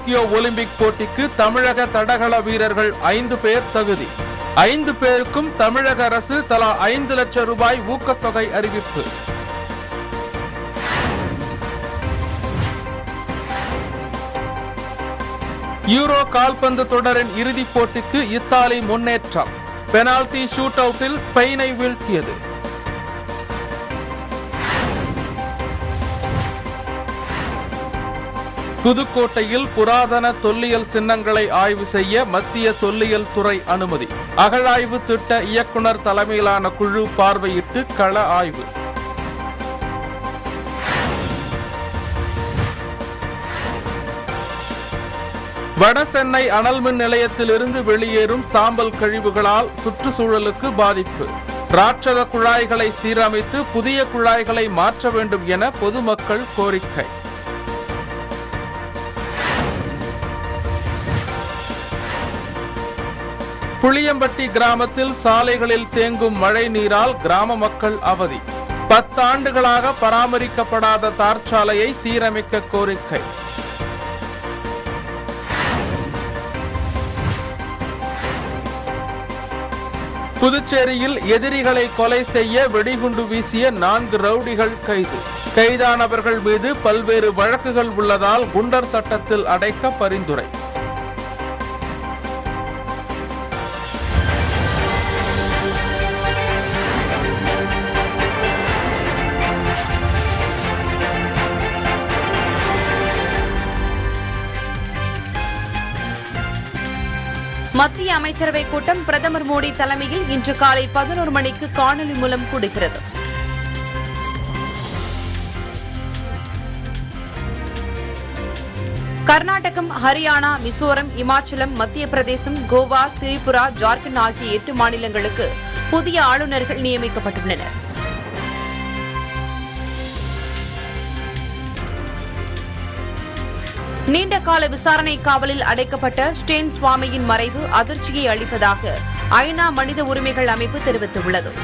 Tokyo Olympic போட்டிக்கு தமிழக தடகள வீரர்கள் ஐந்து பேர் தகுதி ஐந்து பேருக்கும் தமிழக அரசு தலா ஐந்து லட்சம் ரூபாய் ஊக்கத்தொகை அறிவிப்பு யூரோ கால்பந்து தொடரின் இறுதிப் போட்டிக்கு இத்தாலி முன்னேற்றம் பெனால்டி ஷூட் அவுட்டில் ஸ்பெயினை வீழ்த்தியது புதுக்கோட்டையில் புராதன தொல்லியல் சின்னங்களை ஆய்வு செய்ய மத்திய தொல்லியல் துறை அனுமதி அகழாய்வு திட்ட இயக்குனர் தலைமையிலான குழு பார்வையிட்டு கள ஆய்வு வட சென்னை அனல் மின் நிலையத்திலிருந்து வெளியேறும் சாம்பல் கழிவுகளால் சுற்றுச்சூழலுக்கு பாதிப்பு ராட்சத குழாய்களை சீரமைத்து புதிய குழாய்களை மாற்ற வேண்டும் என பொதுமக்கள் கோரிக்கை புளியம்பட்டி கிராமத்தில் சாலைகளில் தேங்கும் மழை நீரால் கிராம மக்கள் அவதி பத்தாண்டுகளாக பராமரிக்கப்படாத தார் சாலையை சீரமைக்க கோரிக்கை புதுச்சேரியில் எதிரிகளை கொலை செய்ய வெடிகுண்டு வீசிய நான்கு ரவுடிகள் கைது கைதானவர்கள் மீது பல்வேறு வழக்குகள் உள்ளதால் குண்டர் சட்டத்தில் அடைக்க பரிந்துரை மத்திய அமைச்சரவை கூட்டம் பிரதமர் மோடி தலைமையில் இன்று காலை பதினோரு மணிக்கு காணொலி மூலம் கூடுகிறது கர்நாடகம் ஹரியானா மிசோரம் இமாச்சலம் மத்திய பிரதேசம் கோவா திரிபுரா ஜார்க்கண்ட் ஆகிய எட்டு மாநிலங்களுக்கு புதிய ஆளுநர்கள் நியமிக்கப்பட்டுள்ளனர் நீண்ட கால விசாரணை காவலில் அடைக்கப்பட்ட ஸ்டேன் சுவாமியின் மறைவு அதிர்ச்சியை அளிப்பதாக ஐநா மனித உரிமைகள் அமைப்பு தெரிவித்துள்ளது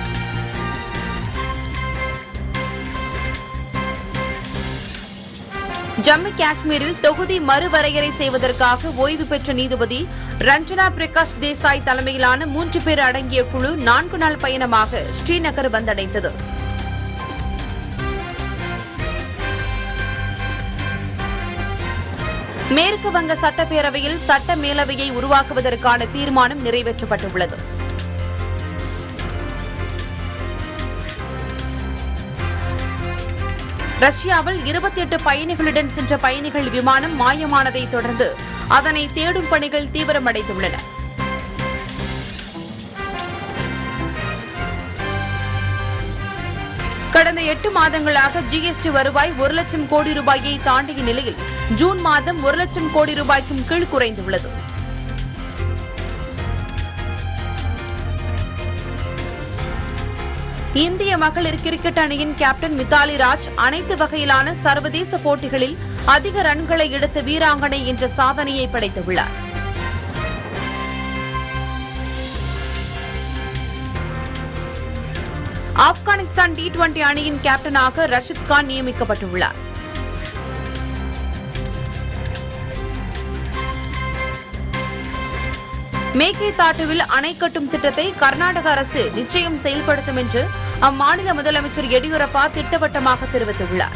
ஜம்மு காஷ்மீரில் தொகுதி மறுவரையறை செய்வதற்காக ஓய்வு பெற்ற நீதிபதி ரஞ்சனா பிரகாஷ் தேசாய் தலைமையிலான மூன்று பேர் அடங்கிய குழு நான்கு நாள் பயணமாக ஸ்ரீநகர் வந்தடைந்தது மேற்கு வங்க சட்டப்பேரவையில் சட்ட மேலவையை உருவாக்குவதற்கான தீர்மானம் நிறைவேற்றப்பட்டுள்ளது ரஷ்யாவில் இருபத்தி எட்டு பயணிகளுடன் சென்ற பயணிகள் விமானம் மாயமானதை தொடர்ந்து அதனை தேடும் பணிகள் தீவிரமடைந்துள்ளன கடந்த எட்டு மாதங்களாக ஜிஎஸ்டி வருவாய் ஒரு லட்சம் கோடி ரூபாயை தாண்டிய நிலையில் ஜூன் மாதம் ஒரு லட்சம் கோடி ரூபாய்க்கும் கீழ் குறைந்துள்ளது இந்திய மகளிர் கிரிக்கெட் அணியின் கேப்டன் மித்தாலி ராஜ் அனைத்து வகையிலான சர்வதேச போட்டிகளில் அதிக ரன்களை எடுத்த வீராங்கனை என்ற சாதனையை படைத்துள்ளார் ஆப்கானிஸ்தான் டி டுவெண்டி அணியின் கேப்டனாக ரஷித் கான் நியமிக்கப்பட்டுள்ளார் மேகேதாட்டுவில் அணை கட்டும் திட்டத்தை கர்நாடக அரசு நிச்சயம் செயல்படுத்தும் என்று அம்மாநில முதலமைச்சர் எடியூரப்பா திட்டவட்டமாக தெரிவித்துள்ளார்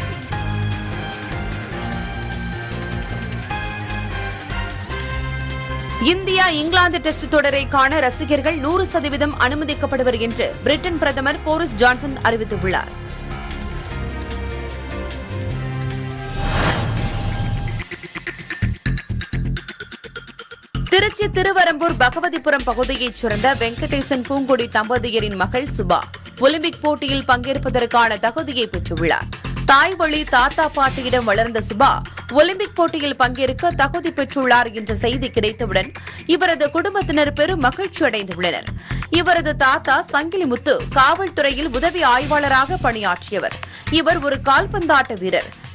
இந்தியா இங்கிலாந்து டெஸ்ட் தொடரை காண ரசிகர்கள் நூறு சதவீதம் அனுமதிக்கப்படுவர் என்று பிரிட்டன் பிரதமர் போரிஸ் ஜான்சன் அறிவித்துள்ளார் திருச்சி திருவரம்பூர் பகவதிபுரம் பகுதியைச் சேர்ந்த வெங்கடேசன் பூங்குடி தம்பதியரின் மகள் சுபா ஒலிம்பிக் போட்டியில் பங்கேற்பதற்கான தகுதியை பெற்றுள்ளார் தாய் வழி தாத்தா பாட்டியிடம் வளர்ந்த சுபா ஒலிம்பிக் போட்டியில் பங்கேற்க தகுதி பெற்றுள்ளார் என்ற செய்தி கிடைத்தவுடன் இவரது குடும்பத்தினர் பெரும் மகிழ்ச்சி அடைந்துள்ளனர் இவரது தாத்தா சங்கிலிமுத்து காவல்துறையில் உதவி ஆய்வாளராக பணியாற்றியவர் இவர் ஒரு கால்பந்தாட்ட வீரர்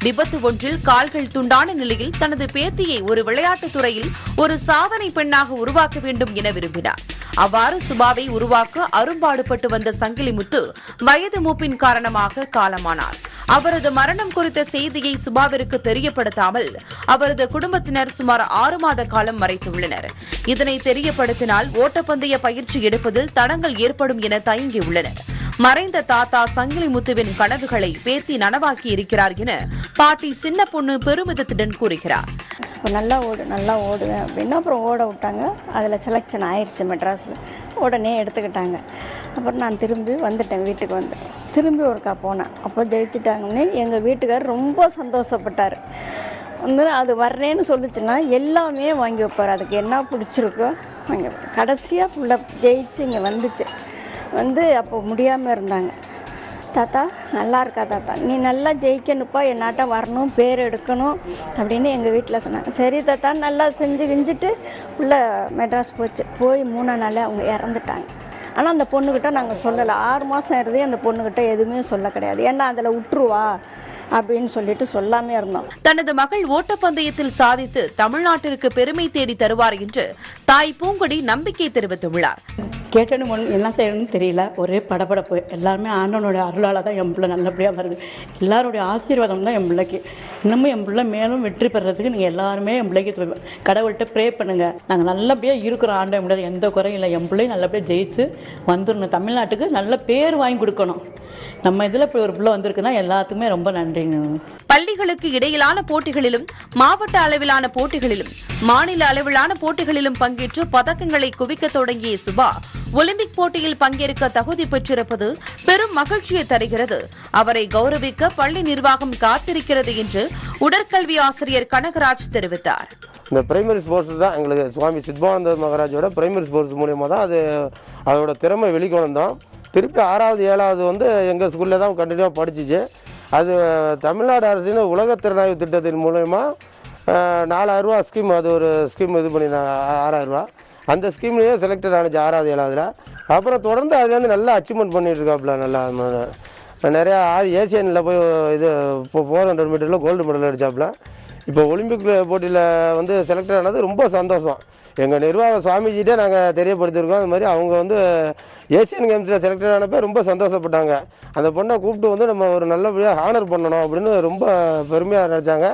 விபத்து ஒன்றில் கால்கள் துண்டான நிலையில் தனது பேத்தியை ஒரு விளையாட்டுத் துறையில் ஒரு சாதனை பெண்ணாக உருவாக்க வேண்டும் என விரும்பினார் அவ்வாறு சுபாவை உருவாக்க அரும்பாடுபட்டு வந்த சங்கிலிமுத்து வயது மூப்பின் காரணமாக காலமானார் அவரது மரணம் குறித்த செய்தியை சுபாவிற்கு தெரியப்படுத்தாமல் அவரது குடும்பத்தினர் சுமார் ஆறு மாத காலம் மறைத்துள்ளனர் இதனை தெரியப்படுத்தினால் ஓட்டப்பந்தய பயிற்சி எடுப்பதில் தடங்கள் ஏற்படும் என தயங்கியுள்ளனர் மறைந்த தாத்தா சங்கிலி முத்துவின் கனவுகளை பேத்தி நனவாக்கி இருக்கிறார் என பாட்டி சின்ன பொண்ணு பெருமிதத்துடன் கூறுகிறார் இப்போ நல்லா ஓடு நல்லா ஓடுவேன் அப்படின்னா அப்புறம் ஓட விட்டாங்க அதில் செலெக்ஷன் ஆயிடுச்சு மெட்ராஸில் உடனே எடுத்துக்கிட்டாங்க அப்புறம் நான் திரும்பி வந்துட்டேன் வீட்டுக்கு வந்து திரும்பி ஒருக்கா போனேன் அப்போ ஜெயிச்சிட்டாங்கன்னு எங்கள் வீட்டுக்கார் ரொம்ப சந்தோஷப்பட்டார் வந்து அது வர்றேன்னு சொல்லுச்சுன்னா எல்லாமே வாங்கி வைப்பார் அதுக்கு என்ன பிடிச்சிருக்கோ வாங்கி வைப்பார் கடைசியாக ஃபுல்லாக ஜெயிச்சு இங்கே வந்துச்சு வந்து அப்போ முடியாமல் இருந்தாங்க தாத்தா நல்லா இருக்கா தாத்தா நீ நல்லா ஜெயிக்கணுப்பா என்னாட்டம் வரணும் பேர் எடுக்கணும் அப்படின்னு எங்கள் வீட்டில் சொன்னாங்க சரி தாத்தா நல்லா செஞ்சு கிஞ்சிட்டு உள்ள மெட்ராஸ் போச்சு போய் மூணு நாள் அவங்க இறந்துட்டாங்க ஆனால் அந்த பொண்ணுக்கிட்ட நாங்கள் சொல்லலை ஆறு மாதம் இருந்தே அந்த பொண்ணுக்கிட்ட எதுவுமே சொல்ல கிடையாது ஏன்னா அதில் விட்டுருவா அப்படின்னு சொல்லிட்டு சொல்லாமே இருந்தோம் தனது மகள் ஓட்டப்பந்தயத்தில் சாதித்து தமிழ்நாட்டிற்கு பெருமை தேடி தருவார் என்று தாய் பூங்கொடி நம்பிக்கை தெரிவித்துள்ளார் கேட்டேன்னு ஒன்று என்ன செய்யணும்னு தெரியல ஒரே படபடப்பு எல்லாருமே ஆண்டவனோட அருளால் தான் என் பிள்ளை நல்லபடியாக வருது எல்லாருடைய ஆசீர்வாதம் தான் என் பிள்ளைக்கு இன்னமும் என் பிள்ளை மேலும் வெற்றி பெறதுக்கு நீங்கள் எல்லாருமே என் பிள்ளைக்கு துவ- கடவுள்கிட்ட ப்ரே பண்ணுங்க நாங்கள் நல்லபடியாக இருக்கிறோம் ஆண்டவன் முடியாது எந்த குறையும் இல்லை என் பிள்ளை நல்லபடியாக ஜெயிச்சு வந்துடணும் தமிழ்நாட்டுக்கு நல்ல பேர் வாங்கி கொடுக்கணும் நம்ம இதில் இப்படி ஒரு பிள்ளை வந்திருக்குன்னா எல்லாத்துக்குமே ரொம்ப நன்றிங்க பள்ளிகளுக்கு இடையிலான போட்டிகளிலும் மாவட்ட அளவிலான போட்டிகளிலும் மாநில அளவிலான போட்டிகளிலும் பங்கேற்று பதக்கங்களை குவிக்க தொடங்கிய சுபா ஒலிம்பிக் போட்டியில் பங்கேற்க தகுதி பெற்றிருப்பது பெரும் மகிழ்ச்சியை தருகிறது அவரை கௌரவிக்க பள்ளி நிர்வாகம் காத்திருக்கிறது என்று உடற்கல்வி ஆசிரியர் கனகராஜ் தெரிவித்தார் இந்த பிரைமரி ஸ்போர்ட்ஸ் தான் எங்களுக்கு சுவாமி சித்பானந்த மகாராஜோட பிரைமரி ஸ்போர்ட்ஸ் மூலியமாக தான் அது அதோட திறமை வெளிக்கொண்டு வந்தோம் திருப்பி ஆறாவது ஏழாவது வந்து எங்கள் ஸ்கூலில் தான் கண்டினியூவாக படிச்சிச்சு அது தமிழ்நாடு அரசின் உலக திறனாய்வு திட்டத்தின் மூலயமா நாலாயிரம் ரூபா ஸ்கீம் அது ஒரு ஸ்கீம் இது பண்ணி ஆறாயிரம் ரூபா அந்த ஸ்கீம்லேயே செலக்டட் ஆனிச்சு ஆறாவது ஏழாவதுல அப்புறம் தொடர்ந்து அதுலேருந்து நல்லா அச்சீவ்மெண்ட் பண்ணிட்டு இருக்காப்புல நல்லா ம- நிறையா ஏசியனில் போய் இது இப்போ ஃபோர் ஹண்ட்ரட் மீட்டரில் கோல்டு மெடல் அடிச்சாப்புல இப்போ ஒலிம்பிக் போட்டியில் வந்து செலக்ட் ஆனது ரொம்ப சந்தோஷம் எங்கள் நிர்வாக சுவாமிஜிட்டே நாங்கள் தெரியப்படுத்தியிருக்கோம் அது மாதிரி அவங்க வந்து ஏசியன் கேம்ஸில் செலக்டட் ஆனப்போ ரொம்ப சந்தோஷப்பட்டாங்க அந்த பொண்ணை கூப்பிட்டு வந்து நம்ம ஒரு நல்லபடியாக ஹானர் பண்ணணும் அப்படின்னு ரொம்ப பெருமையாக நினச்சாங்க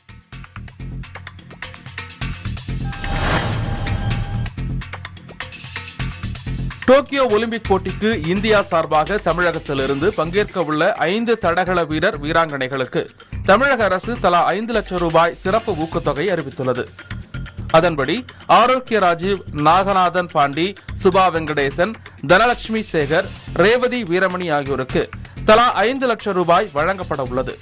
டோக்கியோ ஒலிம்பிக் போட்டிக்கு இந்தியா சார்பாக தமிழகத்திலிருந்து பங்கேற்க உள்ள ஐந்து தடகள வீரர் வீராங்கனைகளுக்கு தமிழக அரசு தலா ஐந்து லட்சம் ரூபாய் சிறப்பு ஊக்கத்தொகை அறிவித்துள்ளது அதன்படி ஆரோக்கிய ராஜீவ் நாகநாதன் பாண்டி சுபா வெங்கடேசன் தனலட்சுமி சேகர் ரேவதி வீரமணி ஆகியோருக்கு தலா ஐந்து லட்சம் ரூபாய் வழங்கப்பட உள்ளது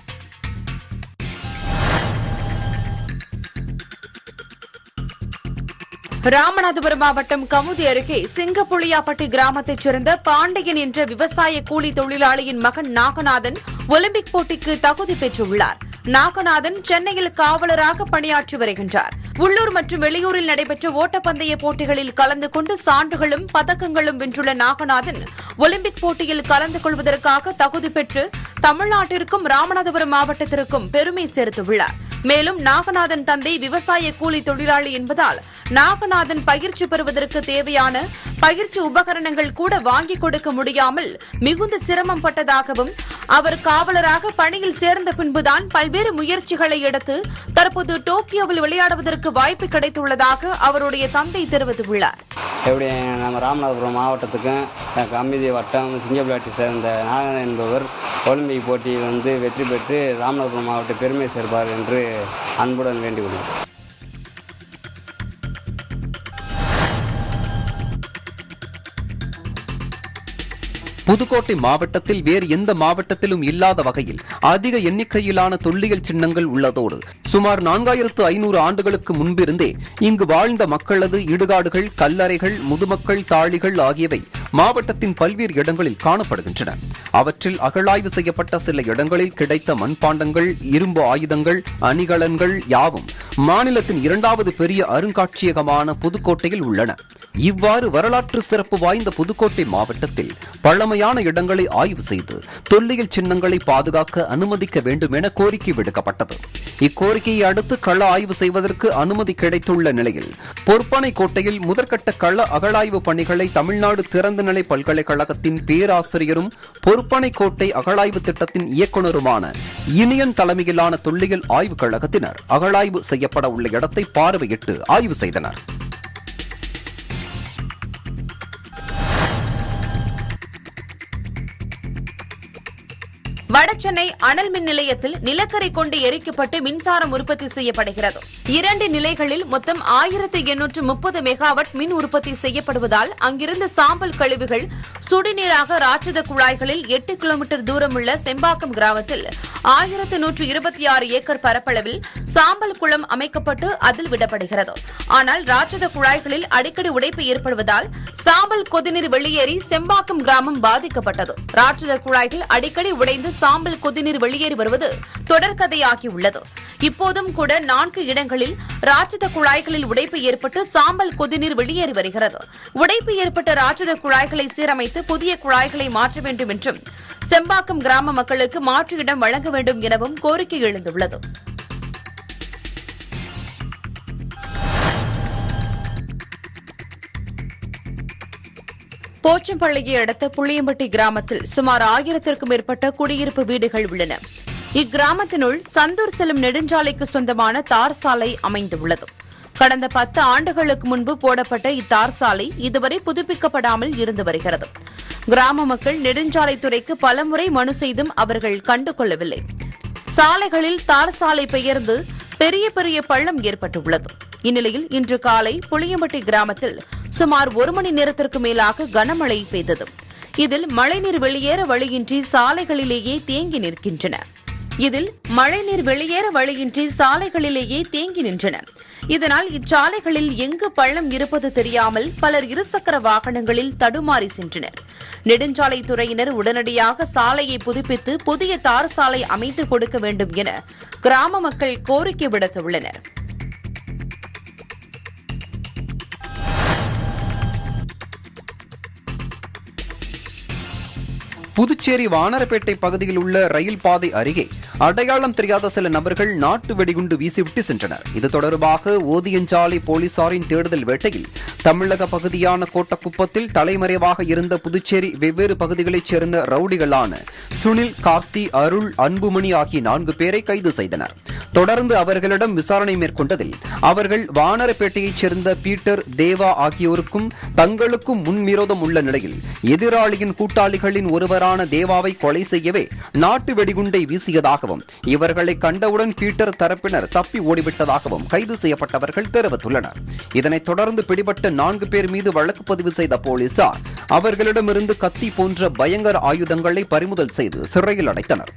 ராமநாதபுரம் மாவட்டம் கமுதி அருகே சிங்கப்புளியாப்பட்டி கிராமத்தைச் சேர்ந்த பாண்டியன் என்ற விவசாய கூலி தொழிலாளியின் மகன் நாகநாதன் ஒலிம்பிக் போட்டிக்கு தகுதி பெற்றுள்ளார் நாகநாதன் சென்னையில் காவலராக பணியாற்றி வருகின்றார் உள்ளூர் மற்றும் வெளியூரில் நடைபெற்ற ஓட்டப்பந்தய போட்டிகளில் கலந்து கொண்டு சான்றுகளும் பதக்கங்களும் வென்றுள்ள நாகநாதன் ஒலிம்பிக் போட்டியில் கலந்து கொள்வதற்காக தகுதி பெற்று தமிழ்நாட்டிற்கும் ராமநாதபுரம் மாவட்டத்திற்கும் பெருமை சேர்த்துள்ளார் மேலும் நாகநாதன் தந்தை விவசாய கூலி தொழிலாளி என்பதால் நாகநாதன் பயிற்சி பெறுவதற்கு தேவையான பயிற்சி உபகரணங்கள் கூட வாங்கிக் கொடுக்க முடியாமல் மிகுந்த சிரமம் பட்டதாகவும் அவர் காவலராக பணியில் சேர்ந்த பின்புதான் பல்வேறு முயற்சிகளை எடுத்து தற்போது டோக்கியோவில் விளையாடுவதற்கு வாய்ப்பு கிடைத்துள்ளதாக அவருடைய தந்தை தெரிவித்துள்ளார் எப்படி நம்ம ராமநாதபுரம் மாவட்டத்துக்கும் கமிதி வட்டம் சிங்கப்பிளாட்டி சேர்ந்த நாகன் என்பவர் ஒலிம்பிக் போட்டியில் வந்து வெற்றி பெற்று ராமநாதபுரம் மாவட்ட பெருமை சேர்ப்பார் என்று அன்புடன் வேண்டிக் கொள்கிறேன் புதுக்கோட்டை மாவட்டத்தில் வேறு எந்த மாவட்டத்திலும் இல்லாத வகையில் அதிக எண்ணிக்கையிலான தொல்லியல் சின்னங்கள் உள்ளதோடு சுமார் நான்காயிரத்து ஐநூறு ஆண்டுகளுக்கு முன்பிருந்தே இங்கு வாழ்ந்த மக்களது இடுகாடுகள் கல்லறைகள் முதுமக்கள் தாழிகள் ஆகியவை மாவட்டத்தின் பல்வேறு இடங்களில் காணப்படுகின்றன அவற்றில் அகழாய்வு செய்யப்பட்ட சில இடங்களில் கிடைத்த மண்பாண்டங்கள் இரும்பு ஆயுதங்கள் அணிகலன்கள் யாவும் மாநிலத்தின் இரண்டாவது பெரிய அருங்காட்சியகமான புதுக்கோட்டையில் உள்ளன இவ்வாறு வரலாற்று சிறப்பு வாய்ந்த புதுக்கோட்டை மாவட்டத்தில் பழமையான இடங்களை ஆய்வு செய்து தொல்லியல் சின்னங்களை பாதுகாக்க அனுமதிக்க வேண்டும் என கோரிக்கை விடுக்கப்பட்டது இக்கோரிக்கையை அடுத்து கள ஆய்வு செய்வதற்கு அனுமதி கிடைத்துள்ள நிலையில் பொற்பனை கோட்டையில் முதற்கட்ட கள அகழாய்வு பணிகளை தமிழ்நாடு திறந்தநிலை பல்கலைக்கழகத்தின் பேராசிரியரும் பொற்பனை கோட்டை அகழாய்வு திட்டத்தின் இயக்குநருமான இனியன் தலைமையிலான தொல்லியல் ஆய்வுக் கழகத்தினர் அகழாய்வு செய்யப்பட உள்ள இடத்தை பார்வையிட்டு ஆய்வு செய்தனர் வடசென்னை அனல் மின் நிலையத்தில் நிலக்கரி கொண்டு எரிக்கப்பட்டு மின்சாரம் உற்பத்தி செய்யப்படுகிறது இரண்டு நிலைகளில் மொத்தம் ஆயிரத்து எண்ணூற்று முப்பது மெகாவாட் மின் உற்பத்தி செய்யப்படுவதால் அங்கிருந்த சாம்பல் கழிவுகள் சுடுநீராக ராட்சத குழாய்களில் எட்டு கிலோமீட்டர் தூரம் உள்ள செம்பாக்கம் கிராமத்தில் ஆயிரத்து நூற்று இருபத்தி ஆறு ஏக்கர் பரப்பளவில் சாம்பல் குளம் அமைக்கப்பட்டு அதில் விடப்படுகிறது ஆனால் ராட்சத குழாய்களில் அடிக்கடி உடைப்பு ஏற்படுவதால் சாம்பல் கொதிநீர் வெளியேறி செம்பாக்கம் கிராமம் பாதிக்கப்பட்டது ராட்சத குழாய்கள் அடிக்கடி உடைந்து சாம்பல் கொதிநீர் வெளியேறி வருவது தொடர்கதையாகியுள்ளது இப்போதும் கூட நான்கு இடங்களில் ராட்சத குழாய்களில் உடைப்பு ஏற்பட்டு சாம்பல் கொதிநீர் வெளியேறி வருகிறது உடைப்பு ஏற்பட்ட ராட்சத குழாய்களை சீரமைத்து புதிய குழாய்களை மாற்ற வேண்டும் என்றும் செம்பாக்கம் கிராம மக்களுக்கு மாற்று இடம் வழங்க வேண்டும் எனவும் கோரிக்கை எழுந்துள்ளது போச்சம்பள்ளியை அடுத்த புளியம்பட்டி கிராமத்தில் சுமார் ஆயிரத்திற்கும் மேற்பட்ட குடியிருப்பு வீடுகள் உள்ளன இக்கிராமத்தினுள் சந்தூர் செல்லும் நெடுஞ்சாலைக்கு சொந்தமான தார் சாலை அமைந்துள்ளது கடந்த பத்து ஆண்டுகளுக்கு முன்பு போடப்பட்ட இத்தார் சாலை இதுவரை புதுப்பிக்கப்படாமல் இருந்து வருகிறது கிராம மக்கள் நெடுஞ்சாலைத்துறைக்கு பலமுறை மனு செய்தும் அவர்கள் கண்டுகொள்ளவில்லை சாலைகளில் தார் சாலை பெயர்ந்து பெரிய பெரிய பள்ளம் ஏற்பட்டுள்ளது இந்நிலையில் இன்று காலை புளியம்பட்டி கிராமத்தில் சுமார் ஒரு மணி நேரத்திற்கு மேலாக கனமழை பெய்தது இதில் மழைநீர் வெளியேற வழியின்றி சாலைகளிலேயே தேங்கி நிற்கின்றன இதில் மழைநீர் வெளியேற வழியின்றி சாலைகளிலேயே தேங்கி நின்றன இதனால் இச்சாலைகளில் எங்கு பள்ளம் இருப்பது தெரியாமல் பலர் இருசக்கர வாகனங்களில் தடுமாறி சென்றனர் நெடுஞ்சாலைத்துறையினர் உடனடியாக சாலையை புதுப்பித்து புதிய தார் சாலை அமைத்து கொடுக்க வேண்டும் என கிராம மக்கள் கோரிக்கை விடுத்துள்ளனர் புதுச்சேரி வானரப்பேட்டை பகுதியில் உள்ள ரயில் பாதை அருகே அடையாளம் தெரியாத சில நபர்கள் நாட்டு வெடிகுண்டு வீசிவிட்டு சென்றனர் இது தொடர்பாக ஓதியஞ்சாலை போலீசாரின் தேடுதல் வேட்டையில் தமிழக பகுதியான கோட்டக்குப்பத்தில் தலைமறைவாக இருந்த புதுச்சேரி வெவ்வேறு பகுதிகளைச் சேர்ந்த ரவுடிகளான சுனில் கார்த்தி அருள் அன்புமணி ஆகிய நான்கு பேரை கைது செய்தனர் தொடர்ந்து அவர்களிடம் விசாரணை மேற்கொண்டதில் அவர்கள் வானரப்பேட்டையைச் சேர்ந்த பீட்டர் தேவா ஆகியோருக்கும் தங்களுக்கும் முன்விரோதம் உள்ள நிலையில் எதிராளியின் கூட்டாளிகளின் ஒருவரான தேவாவை கொலை செய்யவே நாட்டு வெடிகுண்டை வீசியதாகவும் இவர்களை கண்டவுடன் பீட்டர் தரப்பினர் தப்பி ஓடிவிட்டதாகவும் கைது செய்யப்பட்டவர்கள் தெரிவித்துள்ளனர் இதனைத் தொடர்ந்து பிடிபட்ட நான்கு பேர் மீது வழக்கு பதிவு செய்த போலீசார் அவர்களிடமிருந்து கத்தி போன்ற பயங்கர ஆயுதங்களை பறிமுதல் செய்து சிறையில் அடைத்தனர்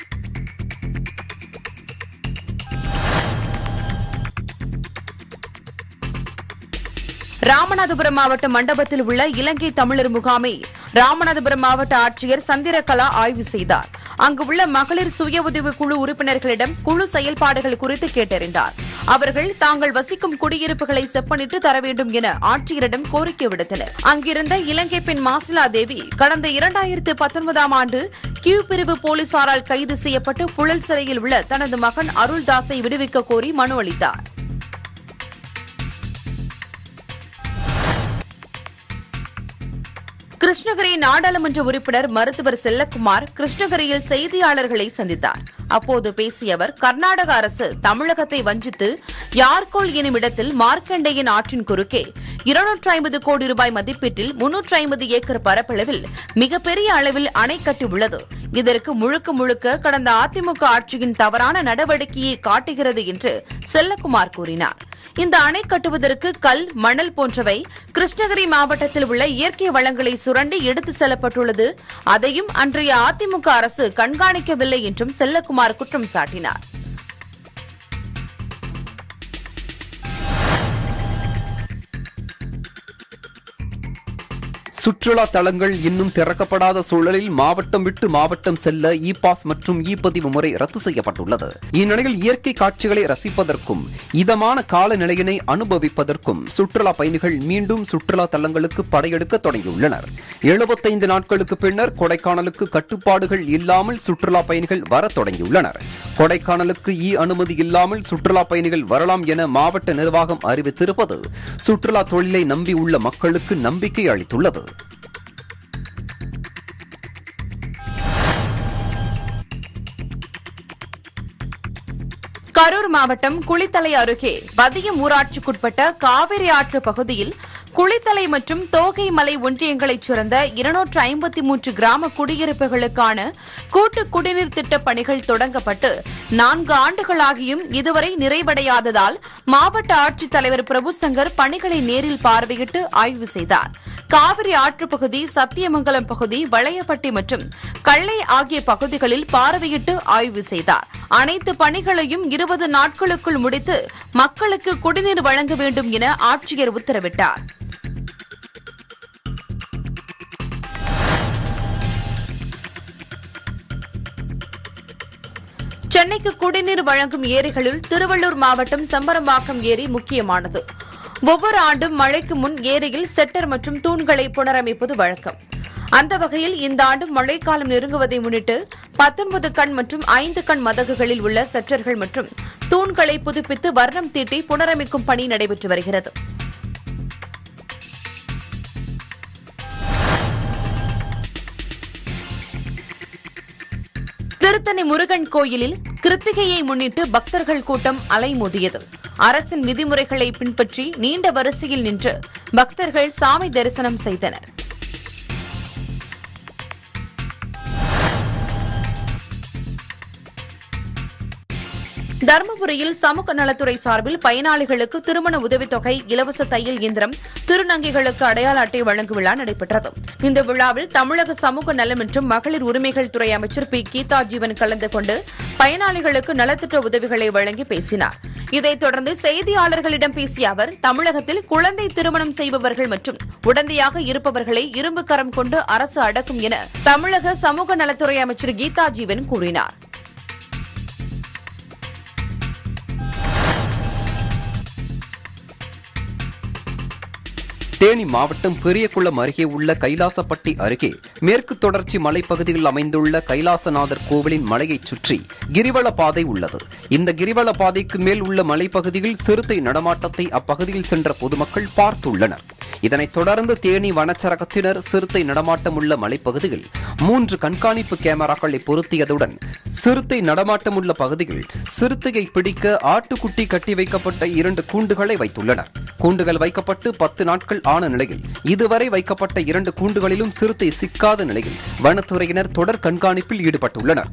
ராமநாதபுரம் மாவட்ட மண்டபத்தில் உள்ள இலங்கை தமிழர் முகாமை ராமநாதபுரம் மாவட்ட ஆட்சியர் சந்திரகலா ஆய்வு செய்தார் அங்கு உள்ள மகளிர் சுய உதவி குழு உறுப்பினர்களிடம் குழு செயல்பாடுகள் குறித்து கேட்டறிந்தார் அவர்கள் தாங்கள் வசிக்கும் குடியிருப்புகளை செப்பனிட்டு தர வேண்டும் என ஆட்சியரிடம் கோரிக்கை விடுத்தனர் அங்கிருந்த இலங்கை பெண் மாசிலா தேவி கடந்த இரண்டாயிரத்து பத்தொன்பதாம் ஆண்டு கியூ பிரிவு போலீசாரால் கைது செய்யப்பட்டு புழல் சிறையில் உள்ள தனது மகன் அருள்தாஸை விடுவிக்க கோரி மனு அளித்தார் கிருஷ்ணகிரி நாடாளுமன்ற உறுப்பினர் மருத்துவர் செல்லக்குமார் கிருஷ்ணகிரியில் செய்தியாளர்களை சந்தித்தார் அப்போது பேசிய அவர் கர்நாடக அரசு தமிழகத்தை வஞ்சித்து யார்கோல் எனும் இடத்தில் மார்க்கண்டேயன் ஆற்றின் குறுக்கே இருநூற்றி ஐம்பது கோடி ரூபாய் மதிப்பீட்டில் முன்னூற்றி ஐம்பது ஏக்கர் பரப்பளவில் மிகப்பெரிய அளவில் அணை கட்டியுள்ளது இதற்கு முழுக்க முழுக்க கடந்த அதிமுக ஆட்சியின் தவறான நடவடிக்கையை காட்டுகிறது என்று செல்லக்குமார் கூறினார் இந்த அணை கட்டுவதற்கு கல் மணல் போன்றவை கிருஷ்ணகிரி மாவட்டத்தில் உள்ள இயற்கை வளங்களை சுரண்டி எடுத்து செல்லப்பட்டுள்ளது அதையும் அன்றைய அதிமுக அரசு கண்காணிக்கவில்லை என்றும் செல்லக்குமார் குற்றம் சாட்டினார் சுற்றுலா தலங்கள் இன்னும் திறக்கப்படாத சூழலில் மாவட்டம் விட்டு மாவட்டம் செல்ல இ பாஸ் மற்றும் இ பதிவு முறை ரத்து செய்யப்பட்டுள்ளது இந்நிலையில் இயற்கை காட்சிகளை ரசிப்பதற்கும் இதமான காலநிலையினை அனுபவிப்பதற்கும் சுற்றுலா பயணிகள் மீண்டும் சுற்றுலா தலங்களுக்கு படையெடுக்க தொடங்கியுள்ளனர் எழுபத்தைந்து நாட்களுக்கு பின்னர் கொடைக்கானலுக்கு கட்டுப்பாடுகள் இல்லாமல் சுற்றுலா பயணிகள் வரத் தொடங்கியுள்ளனர் கொடைக்கானலுக்கு இ அனுமதி இல்லாமல் சுற்றுலா பயணிகள் வரலாம் என மாவட்ட நிர்வாகம் அறிவித்திருப்பது சுற்றுலா தொழிலை நம்பியுள்ள மக்களுக்கு நம்பிக்கை அளித்துள்ளது கரூர் மாவட்டம் குளித்தலை அருகே வதியம் ஊராட்சிக்குட்பட்ட காவிரி ஆற்று பகுதியில் குளித்தலை மற்றும் தோகைமலை ஒன்றியங்களைச் சேர்ந்த இருநூற்று ஐம்பத்தி மூன்று கிராம குடியிருப்புகளுக்கான கூட்டு குடிநீர் திட்டப் பணிகள் தொடங்கப்பட்டு நான்கு ஆண்டுகளாகியும் இதுவரை நிறைவடையாததால் மாவட்ட ஆட்சித்தலைவர் பிரபுசங்கர் பணிகளை நேரில் பார்வையிட்டு ஆய்வு செய்தார் காவிரி ஆற்றுப் பகுதி சத்தியமங்கலம் பகுதி வளையப்பட்டி மற்றும் கள்ளை ஆகிய பகுதிகளில் பார்வையிட்டு ஆய்வு செய்தார் அனைத்து பணிகளையும் இருபது நாட்களுக்குள் முடித்து மக்களுக்கு குடிநீர் வழங்க வேண்டும் என ஆட்சியர் உத்தரவிட்டார் சென்னைக்கு குடிநீர் வழங்கும் ஏரிகளில் திருவள்ளூர் மாவட்டம் சம்பரம்பாக்கம் ஏரி முக்கியமானது ஒவ்வொரு ஆண்டும் மழைக்கு முன் ஏரியில் செட்டர் மற்றும் தூண்களை புனரமைப்பது வழக்கம் அந்த வகையில் இந்த ஆண்டு மழைக்காலம் நெருங்குவதை முன்னிட்டு பத்தொன்பது கண் மற்றும் ஐந்து கண் மதகுகளில் உள்ள செட்டர்கள் மற்றும் தூண்களை புதுப்பித்து வர்ணம் தீட்டி புனரமைக்கும் பணி நடைபெற்று வருகிறது திருத்தணி முருகன் கோயிலில் கிருத்திகையை முன்னிட்டு பக்தர்கள் கூட்டம் அலைமோதியது அரசின் விதிமுறைகளை பின்பற்றி நீண்ட வரிசையில் நின்று பக்தர்கள் சாமி தரிசனம் செய்தனர் தருமபுரியில் சமூக நலத்துறை சார்பில் பயனாளிகளுக்கு திருமண உதவித்தொகை இலவச தையல் இயந்திரம் திருநங்கைகளுக்கு அடையாள அட்டை வழங்கும் விழா நடைபெற்றது இந்த விழாவில் தமிழக சமூக நலம் மற்றும் மகளிர் உரிமைகள் துறை அமைச்சர் பி கீதா ஜீவன் கலந்து கொண்டு பயனாளிகளுக்கு நலத்திட்ட உதவிகளை வழங்கி பேசினார் இதைத் தொடர்ந்து செய்தியாளர்களிடம் பேசிய அவர் தமிழகத்தில் குழந்தை திருமணம் செய்பவர்கள் மற்றும் உடந்தையாக இருப்பவர்களை இரும்பு கரம் கொண்டு அரசு அடக்கும் என தமிழக சமூக நலத்துறை அமைச்சர் கீதா ஜீவன் கூறினார் தேனி மாவட்டம் பெரியகுளம் அருகே உள்ள கைலாசப்பட்டி அருகே மேற்கு தொடர்ச்சி மலைப்பகுதியில் அமைந்துள்ள கைலாசநாதர் கோவிலின் மலையைச் சுற்றி கிரிவல பாதை உள்ளது இந்த கிரிவல பாதைக்கு மேல் உள்ள மலைப்பகுதியில் சிறுத்தை நடமாட்டத்தை அப்பகுதியில் சென்ற பொதுமக்கள் பார்த்துள்ளனர் இதனைத் தொடர்ந்து தேனி வனச்சரகத்தினர் சிறுத்தை நடமாட்டம் உள்ள மலைப்பகுதியில் மூன்று கண்காணிப்பு கேமராக்களை பொருத்தியதுடன் சிறுத்தை நடமாட்டமுள்ள பகுதியில் சிறுத்தையை பிடிக்க ஆட்டுக்குட்டி கட்டி வைக்கப்பட்ட இரண்டு கூண்டுகளை வைத்துள்ளனர் கூண்டுகள் வைக்கப்பட்டு பத்து நாட்கள் ஆன நிலையில் இதுவரை வைக்கப்பட்ட இரண்டு கூண்டுகளிலும் சிறுத்தை சிக்காத நிலையில் வனத்துறையினர் தொடர் கண்காணிப்பில் ஈடுபட்டுள்ளனர்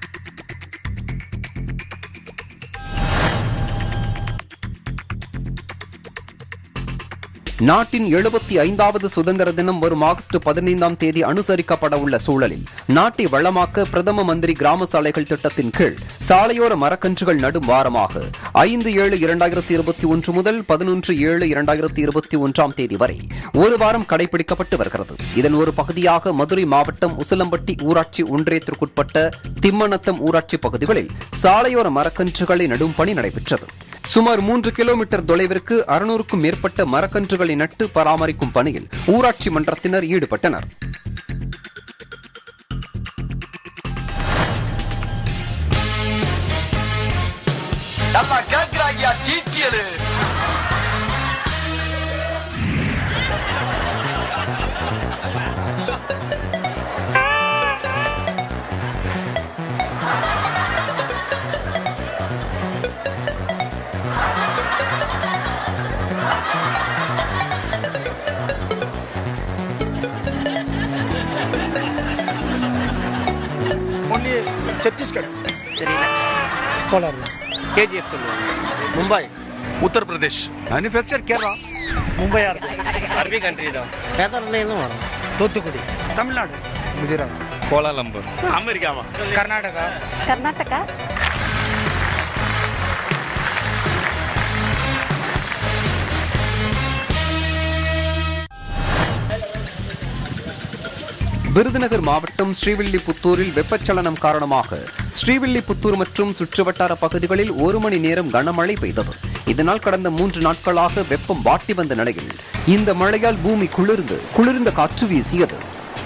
நாட்டின் எழுபத்தி ஐந்தாவது சுதந்திர தினம் வரும் ஆகஸ்ட் பதினைந்தாம் தேதி அனுசரிக்கப்பட உள்ள சூழலில் நாட்டை வளமாக்க பிரதம மந்திரி கிராம சாலைகள் திட்டத்தின் கீழ் சாலையோர மரக்கன்றுகள் நடும் வாரமாக ஐந்து ஏழு இரண்டாயிரத்தி இருபத்தி ஒன்று முதல் பதினொன்று ஏழு இரண்டாயிரத்தி இருபத்தி ஒன்றாம் தேதி வரை ஒரு வாரம் கடைபிடிக்கப்பட்டு வருகிறது இதன் ஒரு பகுதியாக மதுரை மாவட்டம் உசிலம்பட்டி ஊராட்சி ஒன்றியத்திற்குட்பட்ட திம்மநத்தம் ஊராட்சி பகுதிகளில் சாலையோர மரக்கன்றுகளை நடும் பணி நடைபெற்றது சுமார் மூன்று கிலோமீட்டர் தொலைவிற்கு அறுநூறுக்கும் மேற்பட்ட மரக்கன்றுகளை நட்டு பராமரிக்கும் பணியில் ஊராட்சி மன்றத்தினர் ஈடுபட்டனர் நல்லா கேக்குறாங்க டீட்டியலு ஒன்லி சத்தீஸ்கர் தெரியல கோலார் கேஜிஎஃப் சொல்லுவாங்க மும்பை உத்தரப்பிரதேஷ் மேனுஃபேக்சர் கேரளா மும்பையா இருக்கும் அரபி கண்ட்ரி தான் கேதார்லேருந்து வரும் தூத்துக்குடி தமிழ்நாடு குஜராத் கோலாலம்பூர் அமெரிக்காவா கர்நாடகா கர்நாடகா விருதுநகர் மாவட்டம் ஸ்ரீவில்லிபுத்தூரில் வெப்பச்சலனம் காரணமாக ஸ்ரீவில்லிபுத்தூர் மற்றும் சுற்றுவட்டார பகுதிகளில் ஒரு மணி நேரம் கனமழை பெய்தது இதனால் கடந்த மூன்று நாட்களாக வெப்பம் வாட்டி வந்த நிலையில் இந்த மழையால் பூமி குளிர்ந்து குளிர்ந்த காற்று வீசியது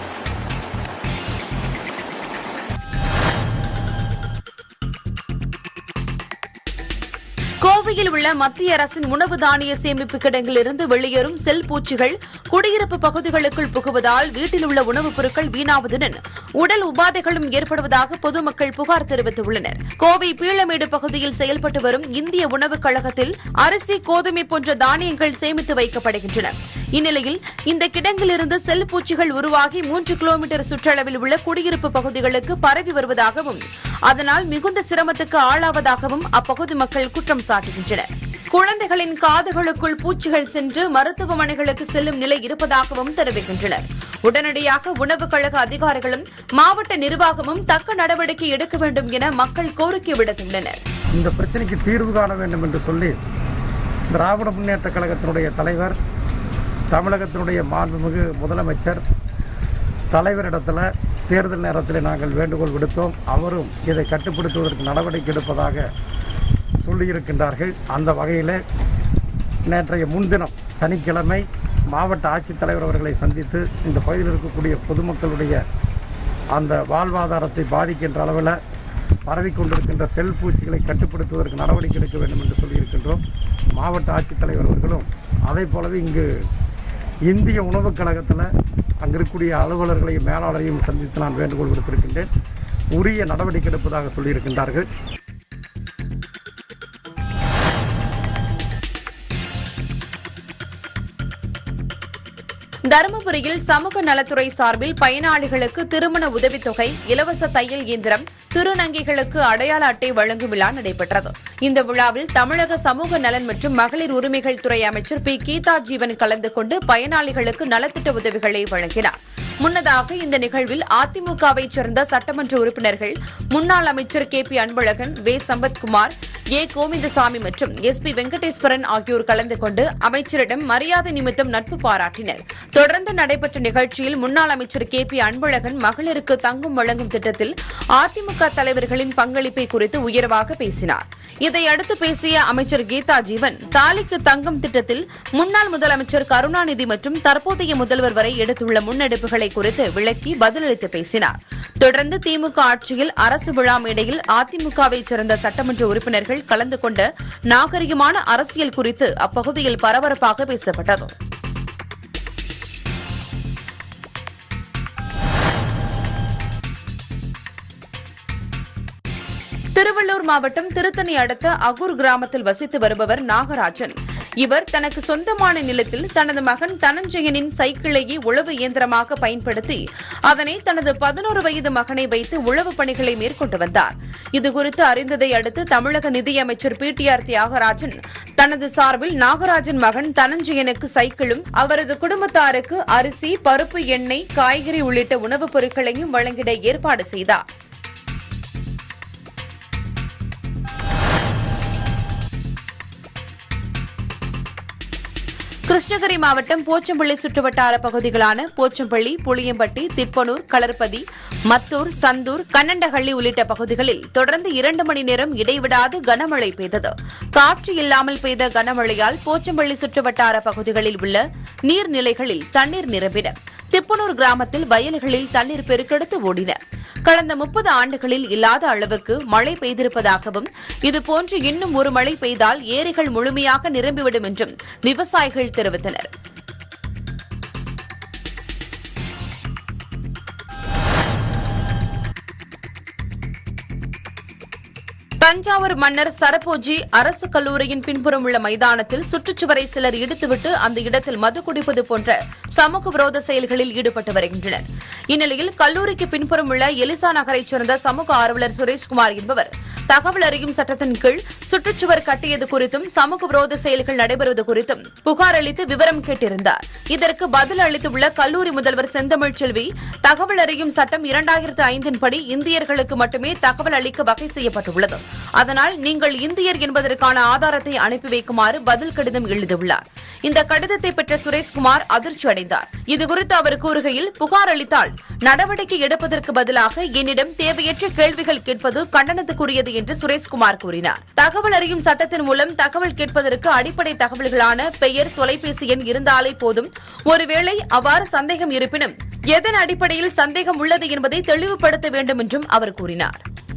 கோவையில் உள்ள மத்திய அரசின் உணவு தானிய சேமிப்பு கிடங்கிலிருந்து வெளியேறும் செல் பூச்சிகள் குடியிருப்பு பகுதிகளுக்குள் புகுவதால் வீட்டில் உள்ள உணவுப் பொருட்கள் வீணாவதுடன் உடல் உபாதைகளும் ஏற்படுவதாக பொதுமக்கள் புகார் தெரிவித்துள்ளனர் கோவை பீளமேடு பகுதியில் செயல்பட்டு வரும் இந்திய உணவுக் கழகத்தில் அரிசி கோதுமை போன்ற தானியங்கள் சேமித்து வைக்கப்படுகின்றன இந்நிலையில் இந்த கிடங்கிலிருந்து செல் பூச்சிகள் உருவாகி மூன்று கிலோமீட்டர் சுற்றளவில் உள்ள குடியிருப்பு பகுதிகளுக்கு பரவி வருவதாகவும் அதனால் மிகுந்த சிரமத்துக்கு ஆளாவதாகவும் அப்பகுதி மக்கள் குற்றம் சாட்டுகின்றனர் குழந்தைகளின் காதுகளுக்குள் பூச்சிகள் சென்று மருத்துவமனைகளுக்கு செல்லும் நிலை இருப்பதாகவும் தெரிவிக்கின்றனர் உடனடியாக உணவுக் கழக அதிகாரிகளும் மாவட்ட நிர்வாகமும் தக்க நடவடிக்கை எடுக்க வேண்டும் என மக்கள் கோரிக்கை விடுத்துள்ளனர் இந்த பிரச்சனைக்கு தீர்வு காண வேண்டும் என்று சொல்லி திராவிட முன்னேற்ற கழகத்தினுடைய தலைவர் தமிழகத்தினுடைய மாண்புமிகு முதலமைச்சர் தலைவரிடத்தில் தேர்தல் நேரத்தில் நாங்கள் வேண்டுகோள் விடுத்தோம் அவரும் இதை கட்டுப்படுத்துவதற்கு நடவடிக்கை எடுப்பதாக சொல்லியிருக்கின்றார்கள் அந்த வகையில் நேற்றைய முன்தினம் சனிக்கிழமை மாவட்ட ஆட்சித்தலைவர் அவர்களை சந்தித்து இந்த பகுதியில் இருக்கக்கூடிய பொதுமக்களுடைய அந்த வாழ்வாதாரத்தை பாதிக்கின்ற அளவில் பரவிக்கொண்டிருக்கின்ற செல் பூச்சிகளை கட்டுப்படுத்துவதற்கு நடவடிக்கை எடுக்க வேண்டும் என்று சொல்லியிருக்கின்றோம் மாவட்ட ஆட்சித்தலைவர் அவர்களும் அதே போலவே இங்கு இந்திய உணவுக் கழகத்தில் அங்கே இருக்கக்கூடிய அலுவலர்களையும் மேலாளரையும் சந்தித்து நான் வேண்டுகோள் விடுத்திருக்கின்றேன் உரிய நடவடிக்கை எடுப்பதாக சொல்லியிருக்கின்றார்கள் தருமபுரியில் சமூக நலத்துறை சார்பில் பயனாளிகளுக்கு திருமண உதவித்தொகை இலவச தையல் இயந்திரம் திருநங்கைகளுக்கு அடையாள அட்டை வழங்கும் விழா நடைபெற்றது இந்த விழாவில் தமிழக சமூக நலன் மற்றும் மகளிர் உரிமைகள் துறை அமைச்சர் பி கீதா ஜீவன் கலந்து கொண்டு பயனாளிகளுக்கு நலத்திட்ட உதவிகளை வழங்கினார் முன்னதாக இந்த நிகழ்வில் அதிமுகவைச் சேர்ந்த சட்டமன்ற உறுப்பினர்கள் முன்னாள் அமைச்சர் K P Anbazhagan V Sampathkumar A Govindasamy மற்றும் எஸ் பி வெங்கடேஸ்வரன் ஆகியோர் கலந்து கொண்டு அமைச்சரிடம் மரியாதை நிமித்தம் நட்பு பாராட்டினர் தொடர்ந்து நடைபெற்ற நிகழ்ச்சியில் முன்னாள் அமைச்சர் கே பி அன்பழகன் மகளிருக்கு தங்கும் வழங்கும் திட்டத்தில் அதிமுக தலைவர்களின் பங்களிப்பை குறித்து உயர்வாக பேசினார் இதையடுத்து பேசிய அமைச்சர் கீதா ஜீவன் தாலிக்கு தங்கம் திட்டத்தில் முன்னாள் முதலமைச்சர் கருணாநிதி மற்றும் தற்போதைய முதல்வர் வரை எடுத்துள்ள முன்னெடுப்புகளை குறித்து விளக்கி பதிலளித்து பேசினார் தொடர்ந்து திமுக ஆட்சியில் அரசு விழா மேடையில் அதிமுகவைச் சேர்ந்த சட்டமன்ற உறுப்பினர்கள் கலந்து கொண்ட நாகரிகமான அரசியல் குறித்து அப்பகுதியில் பரபரப்பாக பேசப்பட்டது திருவள்ளூர் மாவட்டம் திருத்தணி அடுத்த அகூர் கிராமத்தில் வசித்து வருபவர் நாகராஜன் இவர் தனக்கு சொந்தமான நிலத்தில் தனது மகன் தனஞ்சயனின் சைக்கிளையே உழவு இயந்திரமாக பயன்படுத்தி அதனை தனது பதினோரு வயது மகனை வைத்து உழவு பணிகளை மேற்கொண்டு வந்தார் இதுகுறித்து அறிந்ததை அடுத்து தமிழக நிதியமைச்சர் பி டி ஆர் தியாகராஜன் தனது சார்பில் நாகராஜன் மகன் தனஞ்சயனுக்கு சைக்கிளும் அவரது குடும்பத்தாருக்கு அரிசி பருப்பு எண்ணெய் காய்கறி உள்ளிட்ட உணவுப் பொருட்களையும் வழங்கிட ஏற்பாடு செய்தார் கிருஷ்ணகிரி மாவட்டம் போச்சம்பள்ளி சுற்றுவட்டார பகுதிகளான போச்சம்பள்ளி புளியம்பட்டி திப்பனூர் களர்பதி மத்தூர் சந்தூர் கண்ணண்டஹள்ளி உள்ளிட்ட பகுதிகளில் தொடர்ந்து இரண்டு மணி நேரம் இடைவிடாது கனமழை பெய்தது காற்று இல்லாமல் பெய்த கனமழையால் போச்சம்பள்ளி சுற்றுவட்டார பகுதிகளில் உள்ள நீர்நிலைகளில் தண்ணீர் நிரம்பின திப்பனூர் கிராமத்தில் வயல்களில் தண்ணீர் பெருக்கெடுத்து ஓடின கடந்த முப்பது ஆண்டுகளில் இல்லாத அளவுக்கு மழை பெய்திருப்பதாகவும் இதுபோன்று இன்னும் ஒரு மழை பெய்தால் ஏரிகள் முழுமையாக நிரம்பிவிடும் என்றும் விவசாயிகள் தெரிவித்தனர் தஞ்சாவூர் மன்னர் சரபோஜி அரசு கல்லூரியின் பின்புறம் உள்ள மைதானத்தில் சுற்றுச்சுவரை சிலர் இடித்துவிட்டு அந்த இடத்தில் மது குடிப்பது போன்ற சமூக விரோத செயல்களில் ஈடுபட்டு வருகின்றனர் இந்நிலையில் கல்லூரிக்கு பின்புறம் உள்ள எலிசா நகரைச் சேர்ந்த சமூக ஆர்வலர் சுரேஷ்குமார் என்பவர் தகவல் அறியும் சட்டத்தின் கீழ் சுற்றுச்சுவர் கட்டியது குறித்தும் சமூக விரோத செயல்கள் நடைபெறுவது குறித்தும் புகார் அளித்து விவரம் கேட்டிருந்தார் இதற்கு பதில் அளித்துள்ள கல்லூரி முதல்வர் செந்தமிழ் செல்வி தகவல் அறியும் சட்டம் இரண்டாயிரத்து ஐந்தின் படி இந்தியர்களுக்கு மட்டுமே தகவல் அளிக்க வகை செய்யப்பட்டுள்ளது அதனால் நீங்கள் இந்தியர் என்பதற்கான ஆதாரத்தை அனுப்பி வைக்குமாறு பதில் கடிதம் எழுதியுள்ளார் இந்த கடிதத்தை பெற்ற சுரேஷ்குமார் அதிர்ச்சி அடைந்தார் இதுகுறித்து அவர் கூறுகையில் புகார் அளித்தால் நடவடிக்கை எடுப்பதற்கு பதிலாக என்னிடம் தேவையற்ற கேள்விகள் கேட்பது கண்டனத்துக்குரியது என்று சுரேஷ்குமார் கூறினார் தகவல் அறியும் சட்டத்தின் மூலம் தகவல் கேட்பதற்கு அடிப்படை தகவல்களான பெயர் தொலைபேசி எண் இருந்தாலே போதும் ஒருவேளை அவ்வாறு சந்தேகம் இருப்பினும் எதன் அடிப்படையில் சந்தேகம் உள்ளது என்பதை தெளிவுபடுத்த வேண்டும் என்றும் அவர் கூறினார்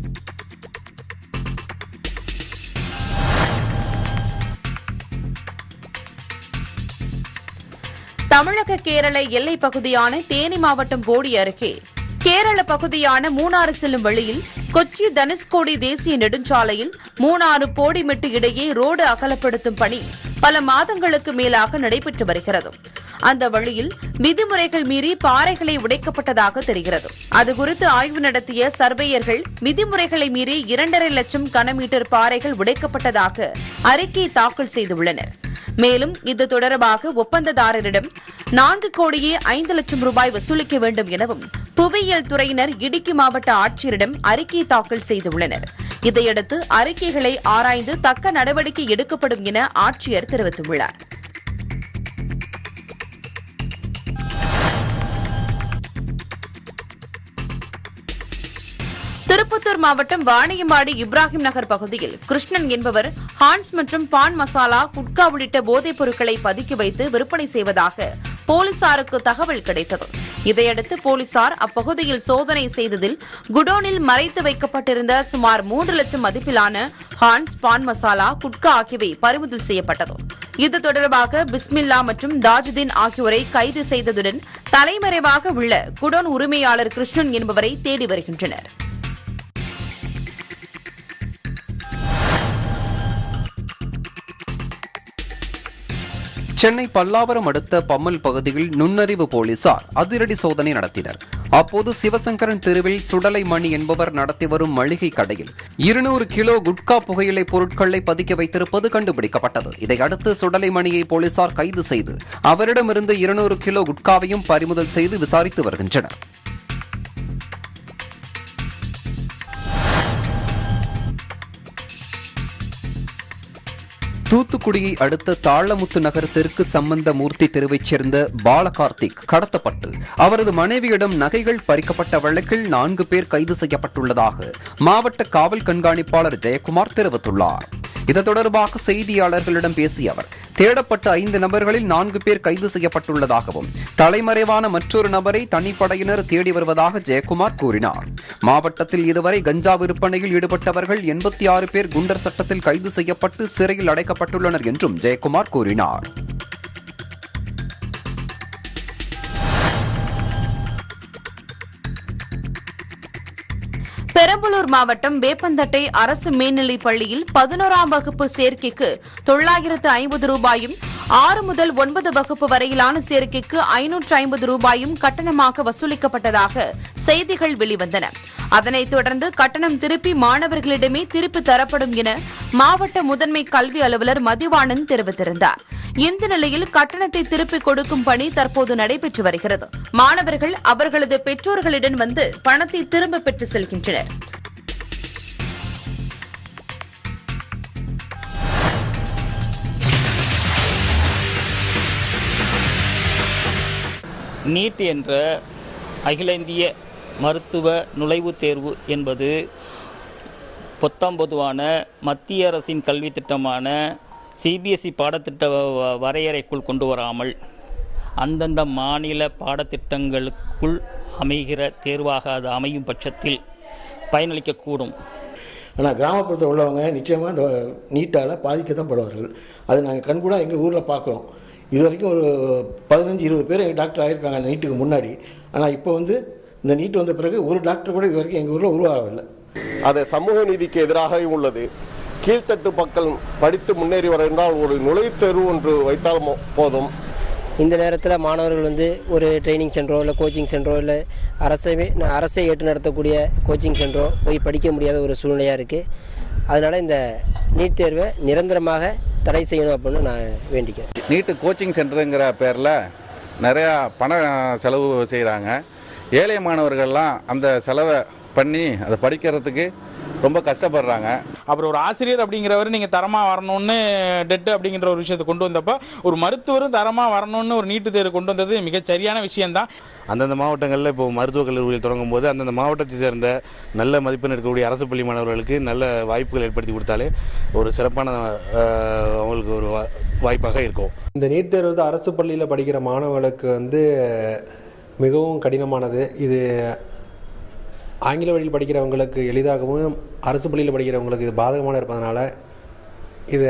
தமிழக கேரள எல்லைப் பகுதியான தேனி மாவட்டம் போடி அருகே கேரள பகுதியான மூணாறு செல்லும் வழியில் கொச்சி தனுஷ்கோடி தேசிய நெடுஞ்சாலையில் மூணாறு போடிமெட்டு இடையே ரோடு அகலப்படுத்தும் பணி பல மாதங்களுக்கு மேலாக நடைபெற்று வருகிறது அந்த வழியில் விதிமுறைகள் மீறி பாறைகளை உடைக்கப்பட்டதாக தெரிகிறது அதுகுறித்து ஆய்வு நடத்திய சர்வேயர்கள் விதிமுறைகளை மீறி இரண்டரை லட்சம் கனமீட்டர் பாறைகள் உடைக்கப்பட்டதாக அறிக்கை தாக்கல் செய்துள்ளனர் மேலும் இது தொடர்பாக ஒப்பந்ததாரரிடம் நான்கு கோடியே ஐந்து லட்சம் ரூபாய் வசூலிக்க வேண்டும் எனவும் புவியியல் துறையினர் இடுக்கி மாவட்ட ஆட்சியரிடம் அறிக்கை தாக்கல் செய்துள்ளனர் இதையடுத்து அறிக்கைகளை ஆராய்ந்து தக்க நடவடிக்கை எடுக்கப்படும் என ஆட்சியர் தெரிவித்துள்ளார் திருப்பத்தூர் மாவட்டம் வாணியம்பாடி இப்ராஹிம் நகர் பகுதியில் கிருஷ்ணன் என்பவர் ஹான்ஸ் மற்றும் பான் மசாலா குட்கா உள்ளிட்ட போதைப் பொருட்களை பதுக்கி வைத்து விற்பனை செய்வதாக போலீசாருக்கு தகவல் கிடைத்தது இதையடுத்து போலீசார் அப்பகுதியில் சோதனை செய்ததில் குடோனில் மறைத்து வைக்கப்பட்டிருந்த சுமார் மூன்று லட்சம் மதிப்பிலான ஹான்ஸ் பான் மசாலா குட்கா ஆகியவை பறிமுதல் செய்யப்பட்டது இது தொடர்பாக பிஸ்மில்லா மற்றும் தாஜுதீன் ஆகியோரை கைது செய்ததுடன் தலைமறைவாக உள்ள குடோன் உரிமையாளர் கிருஷ்ணன் என்பவரை தேடி வருகின்றனர் சென்னை பல்லாவரம் அடுத்த பம்மல் பகுதியில் நுண்ணறிவு போலீசார் அதிரடி சோதனை நடத்தினர் அப்போது சிவசங்கரன் தெருவில் சுடலை மணி என்பவர் நடத்தி வரும் மளிகை கடையில் இருநூறு கிலோ குட்கா புகையிலை பொருட்களை பதுக்கி வைத்திருப்பது கண்டுபிடிக்கப்பட்டது இதையடுத்து சுடலை மணியை போலீசார் கைது செய்து அவரிடமிருந்து இருநூறு கிலோ குட்காவையும் பறிமுதல் செய்து விசாரித்து வருகின்றனர் தூத்துக்குடியை அடுத்த தாளமுத்து நகர் தெற்கு சம்பந்தமூர்த்தி தெருவைச் சேர்ந்த பாலகார்த்திக் கடத்தப்பட்டு அவரது மனைவியிடம் நகைகள் பறிக்கப்பட்ட வழக்கில் நான்கு பேர் கைது செய்யப்பட்டுள்ளதாக மாவட்ட காவல் கண்காணிப்பாளர் ஜெயக்குமார் தெரிவித்துள்ளார் இது தொடர்பாக செய்தியாளர்களிடம் பேசிய அவர் தேடப்பட்ட ஐந்து நபர்களில் நான்கு பேர் கைது செய்யப்பட்டுள்ளதாகவும் தலைமறைவான மற்றொரு நபரை தனிப்படையினர் தேடி வருவதாக ஜெயக்குமார் கூறினார் மாவட்டத்தில் இதுவரை கஞ்சா விற்பனையில் ஈடுபட்டவர்கள் எண்பத்தி ஆறு பேர் குண்டர் சட்டத்தில் கைது செய்யப்பட்டு சிறையில் அடைக்கப்பட்டுள்ளனர் என்றும் ஜெயக்குமார் கூறினார் பெரம்பலூர் மாவட்டம் வேப்பந்தட்டை அரசு மேல்நிலைப் பள்ளியில் பதினோராம் வகுப்பு சேர்க்கைக்கு தொள்ளாயிரத்து ஐம்பது ரூபாயும் ஆறு முதல் ஒன்பது வகுப்பு வரையிலான சேர்க்கைக்கு ஐநூற்று ஐம்பது ரூபாயும் கட்டணமாக வசூலிக்கப்பட்டதாக செய்திகள் வெளிவந்தன அதனைத் தொடர்ந்து கட்டணம் திருப்பி மாணவர்களிடமே திருப்பி தரப்படும் என மாவட்ட முதன்மை கல்வி அலுவலர் மதிவாணன் தெரிவித்திருந்தார் இந்த நிலையில் கட்டணத்தை திருப்பிக் கொடுக்கும் பணி தற்போது நடைபெற்று வருகிறது மாணவர்கள் அவர்களது பெற்றோர்களிடம் வந்து பணத்தை திரும்ப பெற்று செல்கின்றனர் நீட் என்ற அகில இந்திய மருத்துவ நுழைவுத் தேர்வு என்பது பொத்தாம்பொதுவான மத்திய அரசின் கல்வி திட்டமான சிபிஎஸ்இ பாடத்திட்ட வ- வரையறைக்குள் கொண்டு வராமல் அந்தந்த மாநில பாடத்திட்டங்களுக்குள் அமைகிற தேர்வாக அது அமையும் பட்சத்தில் பயனளிக்கக்கூடும் ஆனால் கிராமப்புறத்தில் உள்ளவங்க நிச்சயமாக இந்த நீட்டால் பாதிக்க தான் படுவார்கள் அது நாங்கள் கண்கூட எங்கள் ஊரில் பார்க்குறோம் இது வரைக்கும் ஒரு பதினஞ்சு இருபது பேர் எங்கள் டாக்டர் ஆகியிருக்காங்க நீட்டுக்கு முன்னாடி ஆனால் இப்போ வந்து இந்த நீட் வந்த பிறகு ஒரு டாக்டர் கூட இது வரைக்கும் எங்கள் ஊரில் உருவாகவில்லை அது சமூக நீதிக்கு எதிராகவும் உள்ளது கீழ்த்தட்டு மக்கள் படித்து முன்னேறி வர என்றால் ஒரு நுழைவுத் தேர்வு ஒன்று வைத்தால் மோ- போதும் இந்த நேரத்தில் மாணவர்கள் வந்து ஒரு ட்ரைனிங் சென்டரோ இல்லை கோச்சிங் சென்டரோ இல்லை அரசவே அரசை ஏற்று நடத்தக்கூடிய கோச்சிங் சென்டரோ போய் படிக்க முடியாத ஒரு சூழ்நிலையாக இருக்குது அதனால் இந்த நீட் தேர்வை நிரந்தரமாக தடை செய்யணும் அப்படின்னு நான் வேண்டிக்கிறேன் நீட்டு கோச்சிங் சென்டருங்கிற பேரில் நிறையா பண செலவு செய்கிறாங்க ஏழை மாணவர்கள்லாம் அந்த செலவை பண்ணி அதை படிக்கிறதுக்கு ரொம்ப கஷ்டப்படுறாங்க அப்புறம் ஒரு ஆசிரியர் அப்படிங்கிறவர் நீங்க தரமா வரணும்னு டெட் அப்படிங்கிற ஒரு விஷயத்தை கொண்டு வந்தப்ப ஒரு மருத்துவரும் தரமா வரணும்னு ஒரு நீட்டு தேர்வு கொண்டு வந்தது மிகச் சரியான விஷயம்தான் அந்தந்த மாவட்டங்களில் இப்போ மருத்துவக் கல்லூரிகள் தொடங்கும் போது அந்தந்த மாவட்டத்தை சேர்ந்த நல்ல மதிப்பெண் இருக்கக்கூடிய அரசு பள்ளி மாணவர்களுக்கு நல்ல வாய்ப்புகள் ஏற்படுத்தி கொடுத்தாலே ஒரு சிறப்பான அஹ், அவங்களுக்கு ஒரு வா- வாய்ப்பாக இருக்கும் இந்த நீட் தேர்வு வந்து அரசு பள்ளியில் படிக்கிற மாணவர்களுக்கு வந்து மிகவும் கடினமானது இது ஆங்கில வழியில் படிக்கிறவங்களுக்கு எளிதாகவும் அரசு பள்ளியில் படிக்கிறவங்களுக்கு இது பாதகமான இருப்பதனால இதை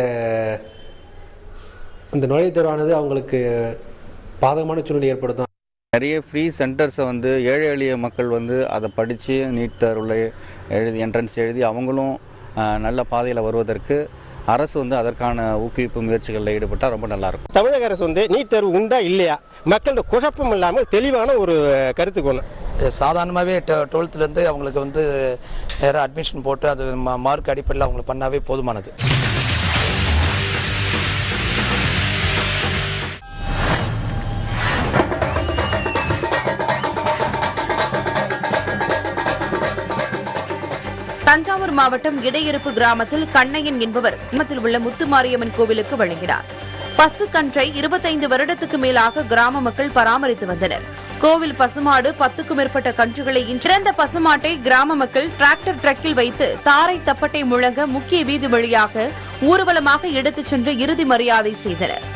இந்த நுழைவுத் தேர்வானது அவங்களுக்கு பாதகமான சூழ்நிலை ஏற்படுத்தும் நிறைய ஃப்ரீ சென்டர்ஸை வந்து ஏழை எளிய மக்கள் வந்து அதை படித்து நீட் தேர்வில் எழுதி என்ட்ரன்ஸ் எழுதி அவங்களும் அஹ், நல்ல பாதையில் வருவதற்கு அரசு வந்து அதற்கான ஊக்குவிப்பு முயற்சிகளில் ஈடுபட்டால் ரொம்ப நல்லாயிருக்கும் தமிழக அரசு வந்து நீட் தேர்வு உண்டா இல்லையா மக்களோட குழப்பம் இல்லாமல் தெளிவான ஒரு கருத்து கொண்டு சாதாரணமாகவே டுவெல்த்துலேருந்து அவங்களுக்கு வந்து நேராக அட்மிஷன் போட்டு அது மார்க் அடிப்படையில் அவங்களுக்கு பண்ணாவே போதுமானது தஞ்சாவூர் மாவட்டம் இடையிருப்பு கிராமத்தில் கண்ணையன் என்பவர் கிராமத்தில் உள்ள முத்துமாரியம்மன் கோவிலுக்கு வழங்கினார் பசு கன்றை இருபத்தைந்து வருடத்துக்கு மேலாக கிராம மக்கள் பராமரித்து வந்தனர் கோவில் பசுமாடு பத்துக்கும் மேற்பட்ட கன்றுகளை இறந்த பசுமாட்டை கிராம மக்கள் டிராக்டர் ட்ரக்கில் வைத்து தாரை தப்பட்டை முழங்க முக்கிய வீதி வழியாக ஊர்வலமாக எடுத்துச் சென்று இறுதி மரியாதை செய்தனர்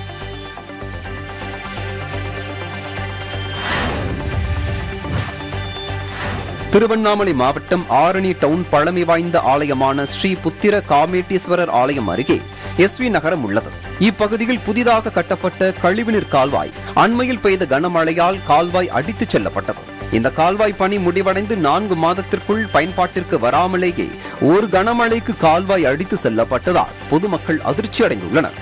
திருவண்ணாமலை மாவட்டம் ஆரணி டவுன் பழமை வாய்ந்த ஆலயமான ஸ்ரீ புத்திர காமேட்டீஸ்வரர் ஆலயம் அருகே எஸ்வி நகரம் உள்ளது இப்பகுதியில் புதிதாக கட்டப்பட்ட கழிவுநீர் கால்வாய் அண்மையில் பெய்த கனமழையால் கால்வாய் அடித்துச் செல்லப்பட்டது இந்த கால்வாய் பணி முடிவடைந்து நான்கு மாதத்திற்குள் பயன்பாட்டிற்கு வராமலேயே ஒரு கனமழைக்கு கால்வாய் அடித்து செல்லப்பட்டதால் பொதுமக்கள் அதிர்ச்சி அடைந்துள்ளனர்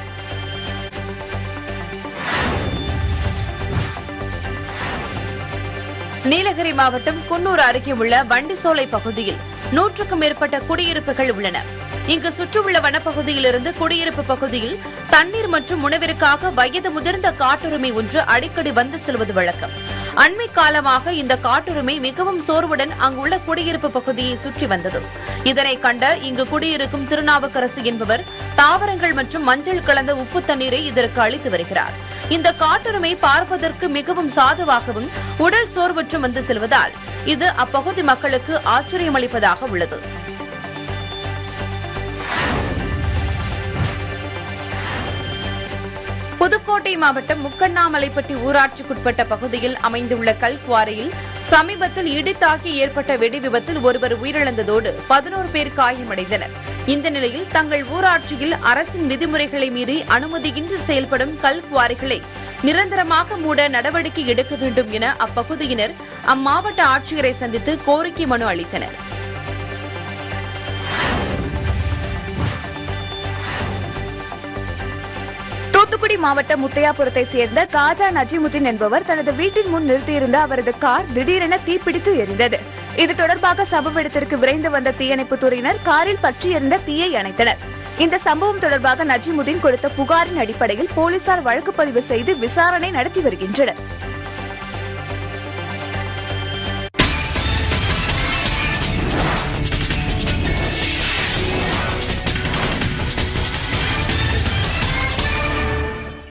நீலகிரி மாவட்டம் குன்னூர் அருகே உள்ள வண்டிசோலை பகுதியில் நூற்றுக்கும் மேற்பட்ட குடியிருப்புகள் உள்ளன இங்கு சுற்றியுள்ள வனப்பகுதியிலிருந்து குடியிருப்பு பகுதியில் தண்ணீர் மற்றும் உணவிற்காக வயது முதிர்ந்த காட்டுரிமை ஒன்று அடிக்கடி வந்து செல்வது வழக்கம் அண்மை காலமாக இந்த காட்டுரிமை மிகவும் சோர்வுடன் அங்குள்ள குடியிருப்பு பகுதியை சுற்றி வந்தது இதனை கண்ட இங்கு குடியிருக்கும் திருநாவுக்கரசு என்பவர் தாவரங்கள் மற்றும் மஞ்சள் கலந்த உப்பு தண்ணீரை இதற்கு அளித்து வருகிறார் இந்த காட்டுரிமை பார்ப்பதற்கு மிகவும் சாதுவாகவும் உடல் சோர்வற்றும் வந்து செல்வதால் இது அப்பகுதி மக்களுக்கு ஆச்சரியமளிப்பதாக உள்ளது புதுக்கோட்டை மாவட்டம் முக்கண்ணாமலைப்பட்டி ஊராட்சிக்குட்பட்ட பகுதியில் அமைந்துள்ள கல்குவாரியில் சமீபத்தில் இடித்தாக்கி ஏற்பட்ட வெடி விபத்தில் ஒருவர் உயிரிழந்ததோடு பதினோரு பேர் காயமடைந்தனர் இந்த நிலையில் தங்கள் ஊராட்சியில் அரசின் விதிமுறைகளை மீறி அனுமதியின்றி செயல்படும் கல்குவாரிகளை நிரந்தரமாக மூட நடவடிக்கை எடுக்க வேண்டும் என அப்பகுதியினர் அம்மாவட்ட ஆட்சியரை சந்தித்து கோரிக்கை மனு அளித்தனர் தூத்துக்குடி மாவட்டம் முத்தையாபுரத்தை சேர்ந்த காஜா நஜிமுதீன் என்பவர் தனது வீட்டின் முன் நிறுத்தியிருந்த அவரது கார் திடீரென தீப்பிடித்து எரிந்தது இது தொடர்பாக சம்பவ இடத்திற்கு விரைந்து வந்த தீயணைப்புத் துறையினர் காரில் பற்றி எறிந்த தீயை அணைத்தனர் இந்த சம்பவம் தொடர்பாக நஜிமுதீன் கொடுத்த புகாரின் அடிப்படையில் போலீசார் வழக்கு பதிவு செய்து விசாரணை நடத்தி வருகின்றனர்